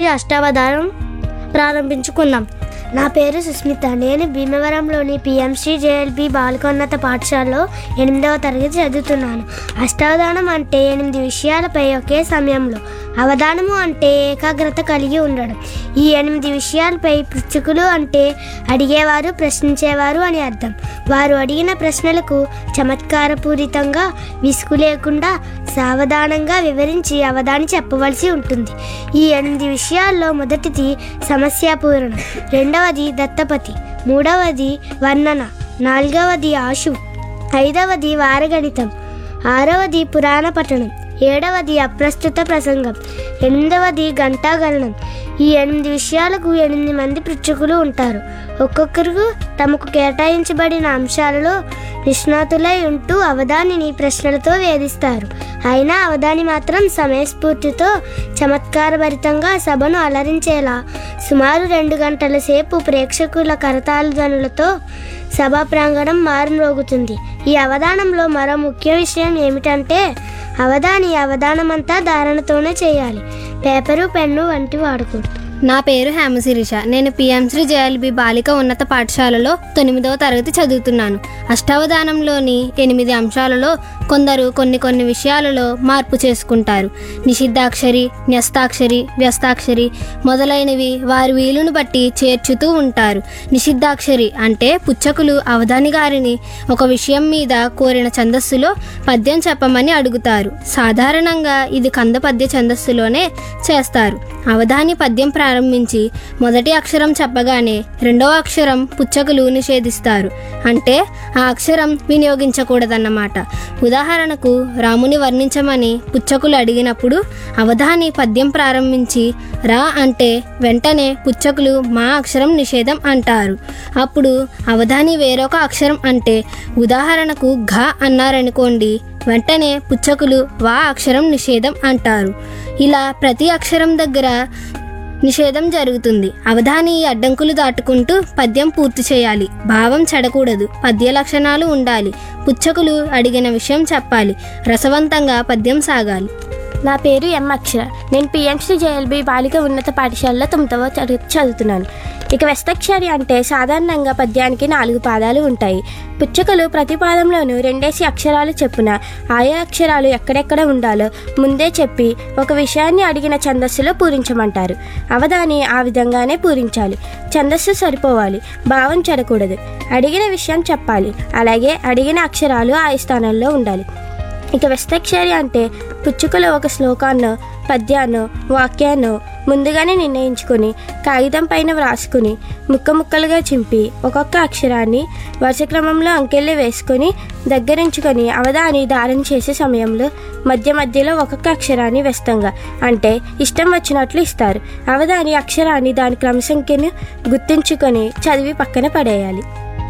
అష్టావధానం ప్రారంభించుకుందాం నా పేరు సుస్మిత నేను భీమవరంలోని పిఎంసి జేఎల్బి బాలికోన్నత పాఠశాలలో ఎనిమిదవ తరగతి చదువుతున్నాను అష్టావధానం అంటే ఎనిమిది విషయాలపై ఒకే సమయంలో అవధానము అంటే ఏకాగ్రత కలిగి ఉండడం ఈ ఎనిమిది విషయాలపై పృచ్ఛకులు అంటే అడిగేవారు ప్రశ్నించేవారు అని అర్థం వారు అడిగిన ప్రశ్నలకు చమత్కారపూరితంగా విసుగు లేకుండా సావధానంగా వివరించి అవధాని చెప్పవలసి ఉంటుంది ఈ ఎనిమిది విషయాల్లో మొదటిది సమస్యాపూరణం రెండవది దత్తపతి మూడవది వర్ణన నాలుగవది ఆశు ఐదవది వారగణితం ఆరవది పురాణ పఠనం ఏడవది అప్రస్తుత ప్రసంగం ఎనిమిదవది ఘంటాగణనం ఈ ఎనిమిది విషయాలకు ఎనిమిది మంది పృచ్ఛకులు ఉంటారు ఒక్కొక్కరు తమకు కేటాయించబడిన అంశాలలో నిష్ణాతులై ఉంటూ అవధానిని ప్రశ్నలతో వేధిస్తారు అయినా అవధాని మాత్రం సమయస్ఫూర్తితో చమత్కారభరితంగా సభను అలరించేలా సుమారు రెండు గంటల సేపు ప్రేక్షకుల కరతాళ ధ్వనులతో సభా ప్రాంగణం మారుమ్రోగుతుంది ఈ అవధానంలో మరో ముఖ్య విషయం ఏమిటంటే అవధాని అవధానమంతా ధారణతోనే చేయాలి పేపరు పెన్ను వంటి వాడకూడదు నా పేరు హేమశిరీష నేను పిఎంశ్రీ జేఎల్బి బాలిక ఉన్నత పాఠశాలలో తొమ్మిదవ తరగతి చదువుతున్నాను అష్టావధానంలోని ఎనిమిది అంశాలలో కొందరు కొన్ని కొన్ని విషయాలలో మార్పు చేసుకుంటారు నిషిద్ధాక్షరి న్యస్తాక్షరి వ్యస్తాక్షరి మొదలైనవి వారి వీలును బట్టి చేర్చుతూ ఉంటారు నిషిద్ధాక్షరి అంటే పుచ్చకులు అవధాని గారిని ఒక విషయం మీద కోరిన ఛందస్సులో పద్యం చెప్పమని అడుగుతారు సాధారణంగా ఇది కంద పద్య ఛందస్సులోనే చేస్తారు అవధాని పద్యం ప్రారంభించి మొదటి అక్షరం చెప్పగానే రెండవ అక్షరం పుచ్చకులు నిషేధిస్తారు అంటే ఆ అక్షరం వినియోగించకూడదన్నమాట ఉదాహరణకు రాముని వర్ణించమని పుచ్చకులు అడిగినప్పుడు అవధాని పద్యం ప్రారంభించి రా అంటే వెంటనే పుచ్చకులు మా అక్షరం నిషేధం అంటారు అప్పుడు అవధాని వేరొక అక్షరం అంటే ఉదాహరణకు ఘ అన్నారనుకోండి వెంటనే పుచ్చకులు వా అక్షరం నిషేధం అంటారు ఇలా ప్రతి అక్షరం దగ్గర నిషేధం జరుగుతుంది అవధాని ఈ అడ్డంకులు దాటుకుంటూ పద్యం పూర్తి చేయాలి భావం చెడకూడదు పద్య లక్షణాలు ఉండాలి పుచ్చకులు అడిగిన విషయం చెప్పాలి రసవంతంగా పద్యం సాగాలి నా పేరు ఎం అక్షర నేను పిఎంసి జేఎల్బి బాలిక ఉన్నత పాఠశాలలో తొమ్మిదవ తరగతి చదువుతున్నాను ఇక వెస్తక్షరి అంటే సాధారణంగా పద్యానికి నాలుగు పాదాలు ఉంటాయి పుచ్చకలు ప్రతి పాదంలోనూ రెండేసి అక్షరాలు చెప్పున ఆయా అక్షరాలు ఎక్కడెక్కడ ఉండాలో ముందే చెప్పి ఒక విషయాన్ని అడిగిన ఛందస్సులో పూరించమంటారు అవధాని ఆ విధంగానే పూరించాలి ఛందస్సు సరిపోవాలి భావం చెడకూడదు అడిగిన విషయం చెప్పాలి అలాగే అడిగిన అక్షరాలు ఆ స్థానంలో ఉండాలి ఇక వెస్తక్షరి అంటే పుచ్చుకలో ఒక శ్లోకాన్నో పద్యాన్నో వాక్యాన్నో ముందుగానే నిర్ణయించుకొని కాగితం పైన వ్రాసుకుని ముక్క ముక్కలుగా చింపి ఒక్కొక్క అక్షరాన్ని వరుస క్రమంలో అంకెళ్ళి వేసుకొని దగ్గరించుకొని అవధాని ధారణ చేసే సమయంలో మధ్య మధ్యలో ఒక్కొక్క అక్షరాన్ని వ్యస్తంగా అంటే ఇష్టం వచ్చినట్లు ఇస్తారు అవధాని అక్షరాన్ని దాని క్రమసంఖ్యను గుర్తుంచుకొని చదివి పక్కన పడేయాలి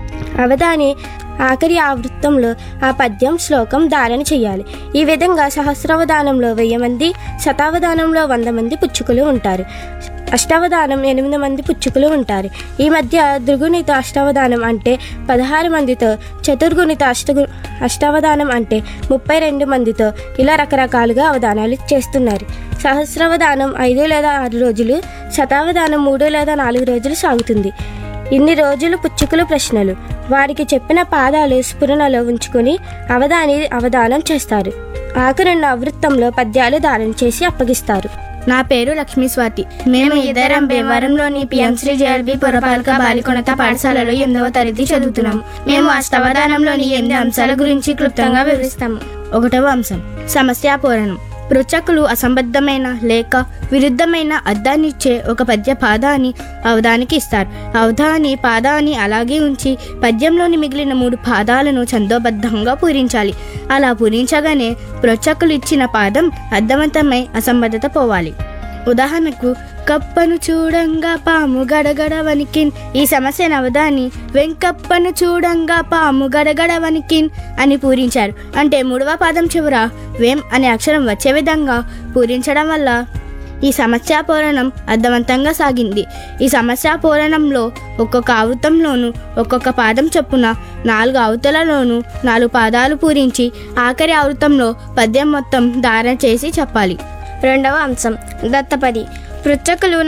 అవధాని ఆఖరి ఆవృత్తంలో ఆ పద్యం శ్లోకం ధారణ చేయాలి ఈ విధంగా సహస్రావధానంలో వెయ్యి మంది శతావధానంలో వంద మంది పుచ్చుకులు ఉంటారు అష్టావధానం ఎనిమిది మంది పుచ్చుకులు ఉంటారు ఈ మధ్య ద్విగుణిత అష్టావధానం అంటే పదహారు మందితో చతుర్గుణిత అష్టగు అష్టావధానం అంటే ముప్పై రెండు మందితో ఇలా రకరకాలుగా అవధానాలు చేస్తున్నారు సహస్రావధానం ఐదు లేదా ఆరు రోజులు శతావధానం మూడు లేదా నాలుగు రోజులు సాగుతుంది ఇన్ని రోజులు పుచ్చుకులు ప్రశ్నలు వారికి చెప్పిన పాదాలు స్ఫురణలో ఉంచుకొని అవధాని అవధానం చేస్తారు ఆఖరున్న అవృత్తంలో పద్యాలు ధారణ చేసి అప్పగిస్తారు నా పేరు లక్ష్మీ స్వాతి మేము ఇద్దరం భీమవరంలోని పిఎం శ్రీ జేఎల్బి పురపాలక బాలికొనత పాఠశాలలో ఎనిమిదవ తరగతి చదువుతున్నాము మేము అష్టవధానంలోని ఎనిమిది అంశాల గురించి క్లుప్తంగా వివరిస్తాము ఒకటవ అంశం సమస్యాపూరణం పృచ్చకులు అసంబద్ధమైన లేక విరుద్ధమైన అర్థాన్నిచ్చే ఒక పద్య పాదాన్ని అవధానికి ఇస్తారు అవధాని పాదాన్ని అలాగే ఉంచి పద్యంలోని మిగిలిన మూడు పాదాలను చందోబద్ధంగా పూరించాలి అలా పూరించగానే ప్రోచ్చకులు ఇచ్చిన పాదం అర్థవంతమై అసంబద్ధత పోవాలి ఉదాహరణకు కప్పను చూడంగా పాము గడగడ వణికిన్ ఈ సమస్యను అవధాని వెంకప్పను చూడంగా పాము గడగడ వణికిన్ అని పూరించారు అంటే మూడవ పాదం చివర వేం అనే అక్షరం వచ్చే విధంగా పూరించడం వల్ల ఈ సమస్యా పూరణం అర్థవంతంగా సాగింది ఈ సమస్యా పూరణంలో ఒక్కొక్క ఆవృతంలోనూ ఒక్కొక్క పాదం చొప్పున నాలుగు ఆవృతలలోనూ నాలుగు పాదాలు పూరించి ఆఖరి ఆవృతంలో పద్యం మొత్తం ధారణ చేసి చెప్పాలి రెండవ అంశం దత్తపది పృచ్చకులు